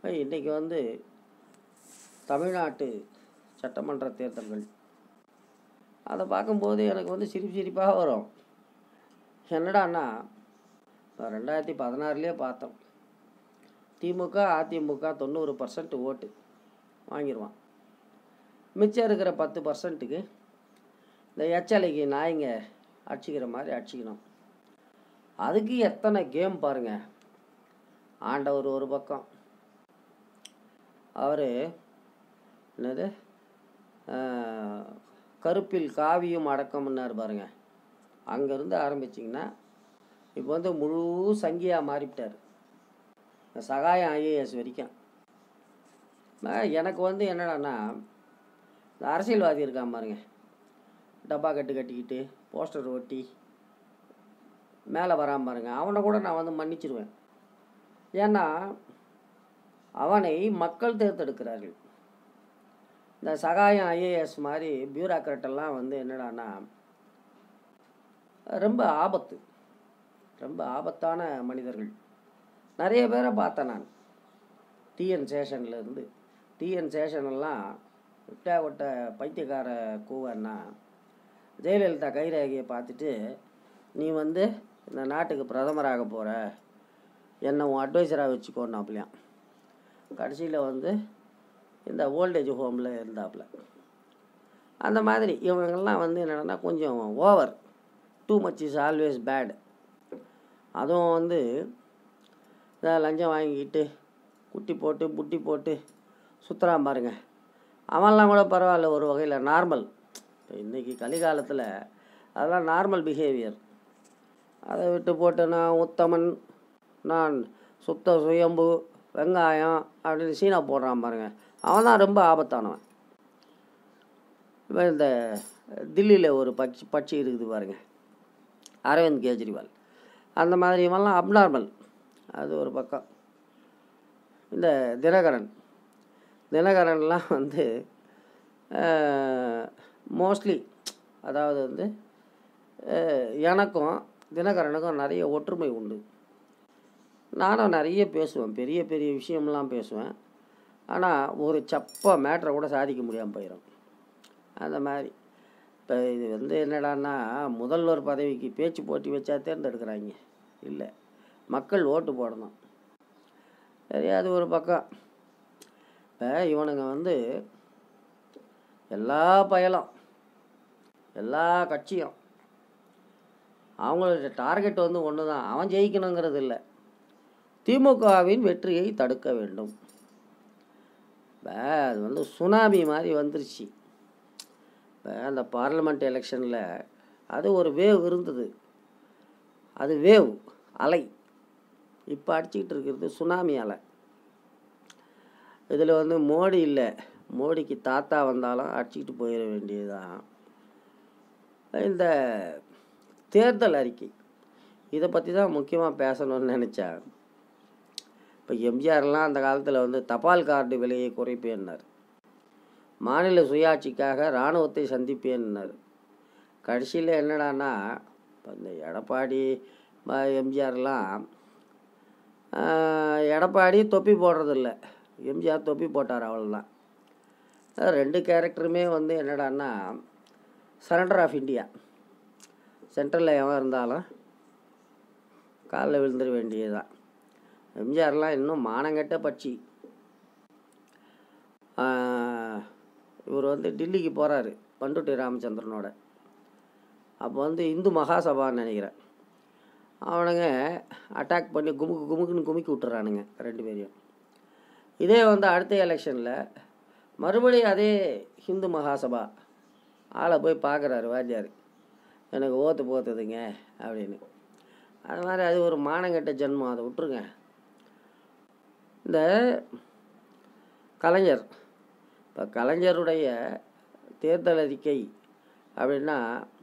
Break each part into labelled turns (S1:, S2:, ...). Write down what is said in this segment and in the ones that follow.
S1: இப்போ இன்றைக்கி வந்து தமிழ்நாட்டு சட்டமன்ற தேர்தல்கள் அதை பார்க்கும்போது எனக்கு வந்து சிரிப்பு சிரிப்பாக வரும் என்னடான்னா இப்போ ரெண்டாயிரத்தி பதினாறுலேயே பார்த்தோம் திமுக அதிமுக தொண்ணூறு பர்சன்ட் ஓட்டு வாங்கிடுவான் மிச்சம் இருக்கிற பத்து பர்சன்ட்டுக்கு இந்த எச்சலைக்கு நாய்ங்க அடிச்சிக்கிற மாதிரி அடிச்சிக்கணும் அதுக்கு எத்தனை கேம் பாருங்க ஆண்டவர் ஒரு பக்கம் அவர் என்னது ஆஹ், கருப்பில் காவியும் அடக்கம்னாரு பாருங்க அங்கேருந்து ஆரம்பிச்சிங்கன்னா இப்போ வந்து முழு சங்கியாக மாறிவிட்டார் இந்த சகாயம் ஐஏஎஸ் வரைக்கும் நான் எனக்கு வந்து என்னடான்னா இந்த அரசியல்வாதி இருக்கான் பாருங்க டப்பா கட்டு கட்டிக்கிட்டு போஸ்டர் ஒட்டி மேலே வராம பாருங்க அவனை கூட நான் வந்து மன்னிச்சிடுவேன் ஏன்னா அவனை மக்கள் தேர்ந்தெடுக்கிறார்கள் இந்த சகாயம் ஐஏஎஸ் மாதிரி பியூராக்ராட் எல்லாம் வந்து என்னடான்னா ரொம்ப ஆபத்து ரொம்ப ஆபத்தான மனிதர்கள் நிறைய பேரை பார்த்தேன் நான் டிஎன் சேஷன்ல இருந்து டிஎன் சேஷன்லாம் விட்டா விட்ட பைத்தியக்கார கூவன்னா ஜெயலலிதா கைரேகையை பார்த்துட்டு நீ வந்து இந்த நாட்டுக்கு பிரதமராக போகிற என்னை உன் அட்வைசராக வச்சுக்கோன்னாப்லையாம் கடைசியில் வந்து இந்த ஓல்டேஜ் ஹோமில் இருந்தாப்புல அந்த மாதிரி இவங்கெல்லாம் வந்து என்னென்னா கொஞ்சம் over too much is always bad அதுவும் வந்து இதை லஞ்சம் வாங்கிக்கிட்டு குட்டி போட்டு புட்டி போட்டு சுற்றுறான் பாருங்க அவன்லாம் கூட பரவாயில்ல ஒரு வகையில் நார்மல் இப்போ இன்றைக்கி கலிகாலத்தில் அதெல்லாம் நார்மல் பிஹேவியர் அதை விட்டு போட்டு நான் உத்தமன் நான் சுத்த சுயம்பு வெங்காயம் அப்படின்னு சீனா போடுறான் பாருங்க அவன் தான் ரொம்ப ஆபத்தானவன் இப்போ இந்த தில்லியில் ஒரு பட்சி பட்சி இருக்குது பாருங்க அரவிந்த் கெஜ்ரிவால் அந்த மாதிரி இவன்லாம் அப்நார்மல் அது ஒரு பக்கம் இந்த தினகரன் தினகரன்லாம் வந்து மோஸ்ட்லி அதாவது வந்து அஹ், எனக்கும் தினகரனுக்கும் நிறைய ஒற்றுமை உண்டு நானும் நிறைய பேசுவேன் பெரிய பெரிய விஷயம்லாம் பேசுவேன் ஆனால் ஒரு சப்ப மேட்ரை கூட சாதிக்க முடியாமல் போயிடும் அந்த மாதிரி இப்போ இது வந்து என்னடான்னா முதல்வர் பதவிக்கு பேச்சு போட்டி வச்சா தேர்ந்தெடுக்கிறாங்க இல்லை மக்கள் ஓட்டு போடணும் சரி அது ஒரு பக்கம் இப்போ இவனுங்க வந்து எல்லா பயலும் எல்லா கட்சியும் அவங்களோட டார்கெட் வந்து ஒன்று தான் அவன் ஜெயிக்கணுங்கிறது இல்லை திமுகவின் வெற்றியை தடுக்க வேண்டும் இப்போ அது வந்து சுனாமி மாதிரி வந்துருச்சு இப்போ அந்த பார்லிமெண்ட் எலெக்ஷனில் அது ஒரு வேவ் இருந்தது அது வேவ் அலை இப்போ அடிச்சுக்கிட்டு இருக்கிறது சுனாமி அலை இதில் வந்து மோடி இல்லை மோடிக்கு தாத்தா வந்தாலும் அடிச்சுக்கிட்டு போயிட வேண்டியதுதான் இந்த தேர்தல் அறிக்கை இதை பற்றி தான் முக்கியமாக பேசணும்னு நினச்சேன் இப்போ எம்ஜிஆர்லாம் அந்த காலத்தில் வந்து தபால் கார்டு விலையை குறைப்பேன்னார் மாநில சுயாட்சிக்காக இராணுவத்தை சந்திப்பேன்னார் கடைசியில் என்னடான்னா இப்போ இந்த எடப்பாடி ம- எம்ஜிஆர்லாம் ஆஹ், எடப்பாடி தொப்பி போடுறதில்ல எம்ஜிஆர் தொப்பி போட்டார் அவ்வளோதான் ரெண்டு கேரக்டருமே வந்து என்னடான்னா சரண்டர் ஆஃப் இந்தியா சென்ட்ரலில் எவன் இருந்தாலும் காலில் விழுந்துட வேண்டியதுதான் எம்ஜிஆர்லாம் இன்னும் மானங்கெட்ட பட்சி ஆஹ், இவர் வந்து டில்லிக்கு போகிறாரு பண்டுட்டி ராமச்சந்திரனோட அப்போ வந்து இந்து மகாசபான்னு நினைக்கிறேன் அவனுங்க அட்டாக் பண்ணி குமுக்கு குமுக்குன்னு குமுக்கி விட்டுறானுங்க ரெண்டு பேரையும் இதே வந்து அடுத்த எலெக்ஷனில் மறுபடியும் அதே ஹிந்து மகாசபா ஆளை போய் பார்க்குறாரு வாத்தியார் எனக்கு ஓத்து போத்துதுங்க அப்படின்னு அது மாதிரி அது ஒரு மானங்கெட்ட ஜென்மம் அதை விட்டுருங்க இந்த கலைஞர் இப்போ கலைஞருடைய தேர்தல் அறிக்கை அப்படின்னா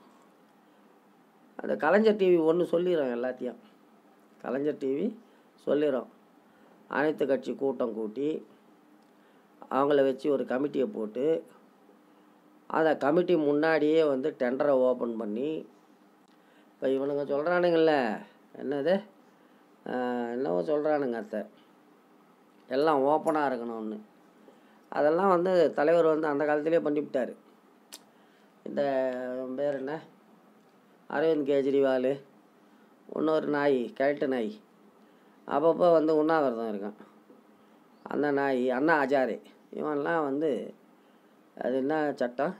S1: அந்த கலைஞர் டிவி ஒன்று சொல்லிடும் எல்லாத்தையும் கலைஞர் டிவி சொல்லிடும் அனைத்து கட்சி கூட்டம் கூட்டி அவங்கள வச்சு ஒரு கமிட்டியை போட்டு அந்த கமிட்டி முன்னாடியே வந்து டெண்டரை ஓப்பன் பண்ணி இப்போ இவனுங்க சொல்கிறானுங்கள்ல என்னது ஆஹ் என்னவோ சொல்கிறானுங்க அத்தை எல்லாம் ஓப்பனாக இருக்கணும்னு அதெல்லாம் வந்து தலைவர் வந்து அந்த காலத்திலே பண்ணிவிட்டார் இந்த பேர் என்ன அரவிந்த் கெஜ்ரிவால் இன்னொரு நாய் கிழட்டு நாய் அப்பப்போ வந்து உண்ணாவிரதம் இருக்கான் அந்த நாய் அண்ணா அஜாரே இவன்லாம் வந்து அது என்ன சட்டம்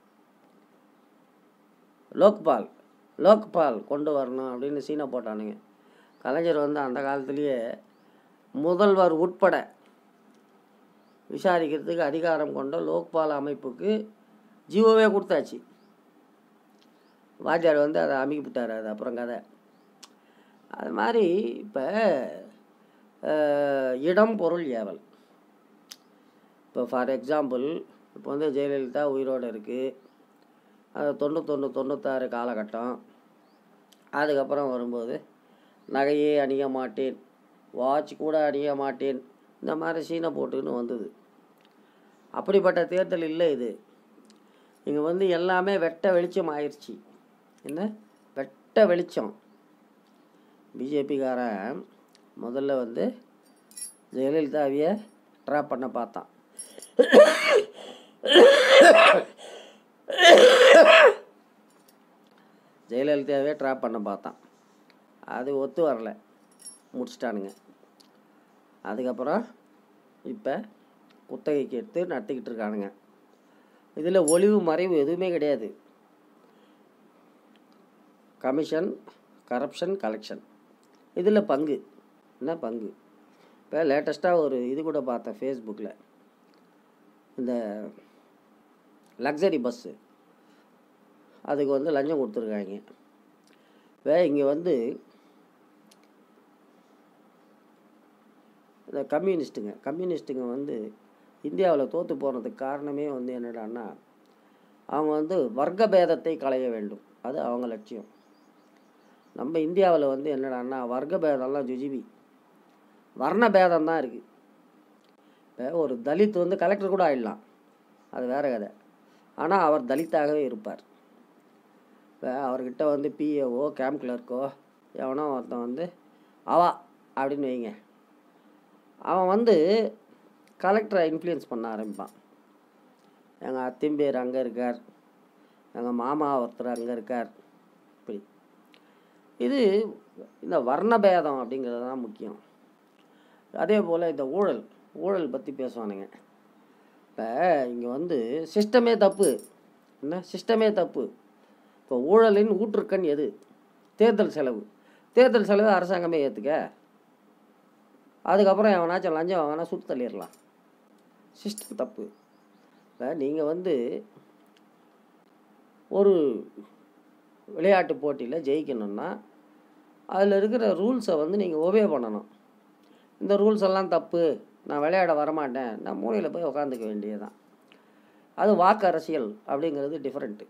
S1: லோக்பால் லோக்பால் கொண்டு வரணும் அப்படின்னு சீனை போட்டானுங்க கலைஞர் வந்து அந்த காலத்திலேயே முதல்வர் உட்பட விசாரிக்கிறதுக்கு அதிகாரம் கொண்ட லோக்பால் அமைப்புக்கு ஜீவோவே கொடுத்தாச்சு வாத்தியார் வந்து அதை அமைக்கிவிட்டார் அது அப்புறம் கதை அது மாதிரி இப்போ இடம் பொருள் ஏவல் இப்போ ஃபார் எக்ஸாம்பிள் இப்போ வந்து ஜெயலலிதா உயிரோடு இருக்குது அது தொண்ணூத்தொன்று தொண்ணூத்தாறு காலகட்டம் அதுக்கப்புறம் வரும்போது நகையே அணிய மாட்டேன் வாட்ச் கூட அணிய மாட்டேன் இந்த மாதிரி சீனை போட்டுன்னு வந்தது அப்படிப்பட்ட தேர்தல் இல்லை இது இங்கே வந்து எல்லாமே வெட்ட வெளிச்சம் ஆயிடுச்சு என்ன வெட்ட வெளிச்சம் பிஜேபிக்காரன் முதல்ல வந்து ஜெயலலிதாவையே ட்ராப் பண்ண பார்த்தான் ஜெயலலிதாவே ட்ராப் பண்ண பார்த்தான் அது ஒத்து வரல முடிச்சிட்டானுங்க அதுக்கப்புறம் இப்போ குத்தகைக்கு எடுத்து நடத்திக்கிட்டு இருக்கானுங்க இதில் ஒளிவு மறைவு எதுவுமே கிடையாது கமிஷன் கரப்ஷன் கலெக்ஷன் இதில் பங்கு என்ன பங்கு இப்போ லேட்டஸ்ட்டாக ஒரு இது கூட பார்த்தேன் ஃபேஸ்புக்கில் இந்த லக்ஸரி பஸ்ஸு அதுக்கு வந்து லஞ்சம் கொடுத்துருக்காங்க வே இங்கே வந்து இந்த கம்யூனிஸ்ட்டுங்க கம்யூனிஸ்ட்டுங்க வந்து இந்தியாவில் தோற்று போனதுக்கு காரணமே வந்து என்னடான்னா அவங்க வந்து வர்க்க பேதத்தை களைய வேண்டும் அது அவங்க லட்சியம் நம்ம இந்தியாவில் வந்து என்னடான்னா வர்க்க பேதம்லாம் ஜுஜிபி வர்ண பேதம் தான் இருக்குது இப்போ ஒரு தலித் வந்து கலெக்டர் கூட ஆயிடலாம் அது வேற கதை ஆனால் அவர் தலித்தாகவே இருப்பார் இப்போ அவர்கிட்ட வந்து பிஏஓ கேம்ப் கிளர்க்கோ எவனோ ஒருத்தன் வந்து அவா அப்படின்னு வைங்க அவன் வந்து கலெக்டரை இன்ஃப்ளூயன்ஸ் பண்ண ஆரம்பிப்பான் எங்கள் அத்திம்பேர் அங்கே இருக்கார் எங்கள் மாமா ஒருத்தர் அங்கே இருக்கார் இப்படி இது இந்த வர்ணபேதம் அப்படிங்கிறது தான் முக்கியம் அதே போல் இந்த ஊழல் ஊழல் பற்றி பேசுவானுங்க இப்போ இங்கே வந்து சிஸ்டமே தப்பு என்ன சிஸ்டமே தப்பு இப்போ ஊழலின் ஊற்றுக்கண் எது தேர்தல் செலவு தேர்தல் செலவு அரசாங்கமே ஏற்றுக்க அதுக்கப்புறம் எவனாச்சும் லஞ்சம் வாங்கினா சுட்டு தள்ளிடலாம் சிஸ்டம் தப்பு இப்போ நீங்கள் வந்து ஒரு விளையாட்டு போட்டியில் ஜெயிக்கணும்னா அதில் இருக்கிற ரூல்ஸை வந்து நீங்கள் ஒபே பண்ணணும் இந்த ரூல்ஸ் எல்லாம் தப்பு நான் விளையாட வரமாட்டேன் நான் மூலையில் போய் உக்காந்துக்க வேண்டியதுதான் அது வாக்கு அரசியல் அப்படிங்கிறது டிஃப்ரெண்ட்டு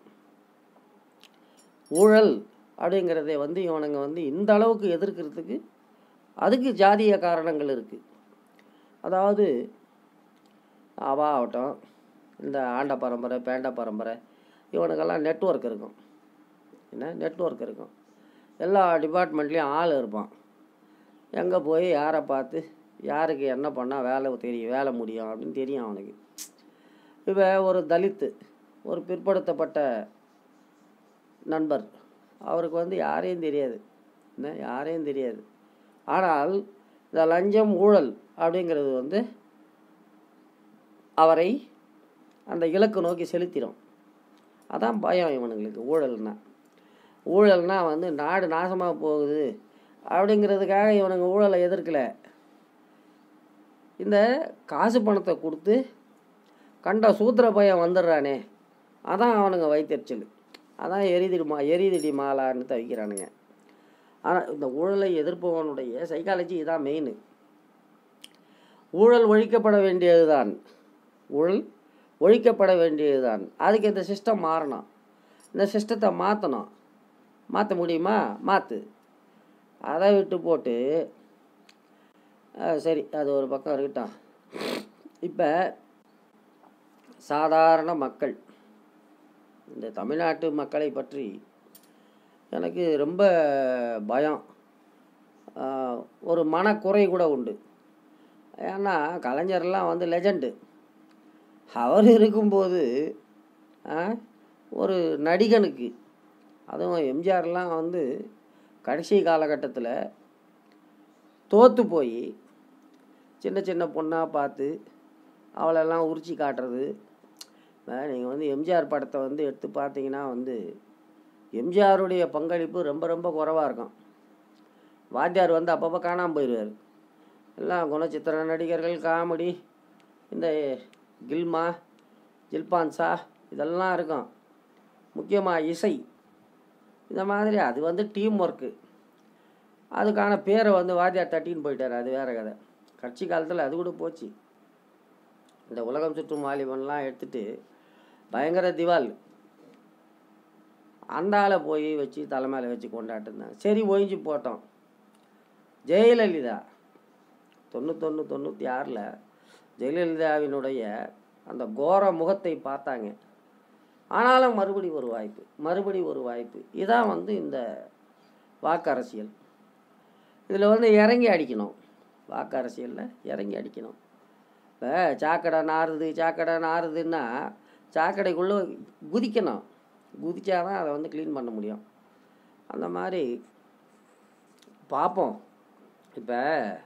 S1: ஊழல் அப்படிங்கிறதை வந்து இவனுங்க வந்து இந்த அளவுக்கு எதிர்க்கிறதுக்கு அதுக்கு ஜாதிய காரணங்கள் இருக்குது அதாவது அவா ஆகட்டும் இந்த ஆண்ட பரம்பரை பேண்ட பரம்பரை இவனுக்கெல்லாம் நெட்ஒர்க் இருக்கும் என்ன நெட்ஒர்க் இருக்கும் எல்லா டிபார்ட்மெண்ட்லேயும் ஆள் இருப்பான் எங்கே போய் யாரை பார்த்து யாருக்கு என்ன பண்ணால் வேலை தெரியும் வேலை முடியும் அப்படின்னு தெரியும் அவனுக்கு இப்போ ஒரு தலித்து ஒரு பிற்படுத்தப்பட்ட நண்பர் அவருக்கு வந்து யாரையும் தெரியாது என்ன யாரையும் தெரியாது ஆனால் இந்த லஞ்சம் ஊழல் அப்படிங்கிறது வந்து அவரை அந்த இலக்கு நோக்கி செலுத்திடும் அதான் பயம் இவனுங்களுக்கு ஊழல்னா ஊழல்னா வந்து நாடு நாசமாக போகுது அப்படிங்கிறதுக்காக இவனுங்க ஊழலை எதிர்க்கலை இந்த காசு பணத்தை கொடுத்து கண்ட சூத்திர பையன் வந்துடுறானே அதான் அவனுங்க வைத்தறிச்சல் அதான் எரிதிடி மா எரிதிடி மாலான்னு தவிக்கிறானுங்க ஆனால் இந்த ஊழலை எதிர்ப்பவனுடைய சைக்காலஜி இதான் மெயின் ஊழல் ஒழிக்கப்பட வேண்டியதுதான் ஊழல் ஒழிக்கப்பட வேண்டியதுதான் அதுக்கு இந்த சிஸ்டம் மாறணும் இந்த சிஸ்டத்தை மாற்றணும் மாற்ற முடியுமா மாற்று அதை விட்டு போட்டு சரி அது ஒரு பக்கம் இருக்கட்டும் இப்போ சாதாரண மக்கள் இந்த தமிழ்நாட்டு மக்களை பற்றி எனக்கு ரொம்ப பயம் ஒரு மனக்குறை கூட உண்டு ஏன்னா கலைஞர்லாம் வந்து லெஜண்டு அவர் இருக்கும்போது ஆ, ஒரு நடிகனுக்கு அதுவும் எம்ஜிஆர்லாம் வந்து கடைசி காலகட்டத்தில் தோற்று போய் சின்ன சின்ன பொண்ணாக பார்த்து அவளெல்லாம் உரிச்சு காட்டுறது நீங்கள் வந்து எம்ஜிஆர் படத்தை வந்து எடுத்து பார்த்தீங்கன்னா வந்து எம்ஜிஆருடைய பங்களிப்பு ரொம்ப ரொம்ப குறைவாக இருக்கும் வாத்தியார் வந்து அப்பப்போ காணாமல் போயிடுவார் எல்லாம் குணச்சித்திர நடிகர்கள் காமெடி இந்த கில்மா ஜில்பான்சா இதெல்லாம் இருக்கும் முக்கியமாக இசை இந்த மாதிரி அது வந்து டீம் ஒர்க்கு அதுக்கான பேரை வந்து வாத்தியார் தட்டின்னு போயிட்டார் அது வேற கதை கட்சி காலத்தில் அது கூட போச்சு இந்த உலகம் சுற்றும் வாலிபன்லாம் எடுத்துட்டு பயங்கர திவால் அந்த ஆளை போய் வச்சு தலைமையில் வச்சு கொண்டாட்டிருந்தாங்க சரி ஒழிஞ்சு போட்டோம் ஜெயலலிதா தொண்ணூத்தொன்று தொண்ணூற்றி ஆறில் ஜெயலலிதாவினுடைய அந்த கோர முகத்தை பார்த்தாங்க ஆனாலும் மறுபடி ஒரு வாய்ப்பு மறுபடி ஒரு வாய்ப்பு இதான் வந்து இந்த வாக்கு அரசியல் இதில் வந்து இறங்கி அடிக்கணும் வாக்கு அரசியலில் இறங்கி அடிக்கணும் இப்போ சாக்கடை நாறுது சாக்கடை நாறுதுன்னா சாக்கடைக்குள்ளே குதிக்கணும் குதிச்சாதான் அதை வந்து க்ளீன் பண்ண முடியும் அந்த மாதிரி பார்ப்போம் இப்போ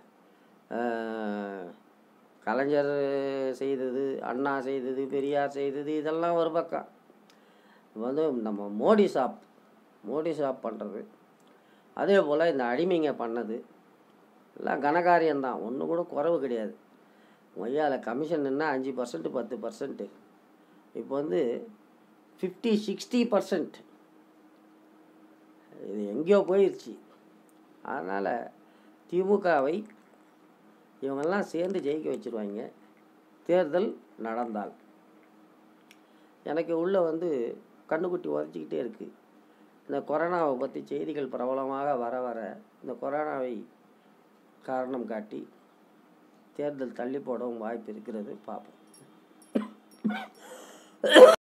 S1: கலைஞர் செய்தது அண்ணா செய்தது பெரியார் செய்தது இதெல்லாம் ஒரு பக்கம் இப்ப வந்து நம்ம மோடி ஷாப் மோடி ஷாப் பண்ணுறது அதே போல் இந்த அடிமைங்க பண்ணது எல்லாம் கனகாரியம்தான் ஒன்று கூட குறைவு கிடையாது மொய்யால கமிஷன்னா அஞ்சு பர்சன்ட் பத்து பர்சன்ட்டு இப்போ வந்து ஃபிஃப்டி சிக்ஸ்டி பர்சன்ட் இது எங்கேயோ போயிடுச்சு அதனால் திமுகவை இவங்கெல்லாம் சேர்ந்து ஜெயிக்க வச்சிருவாங்க தேர்தல் நடந்தால் எனக்கு உள்ள வந்து கண்ணுக்குட்டி உதச்சிக்கிட்டே இருக்குது இந்த கொரோனாவை பற்றி செய்திகள் பிரபலமாக வர வர இந்த கொரோனாவை காரணம் காட்டி தேர்தல் தள்ளி போடவும் வாய்ப்பு இருக்கிறது பார்ப்போம்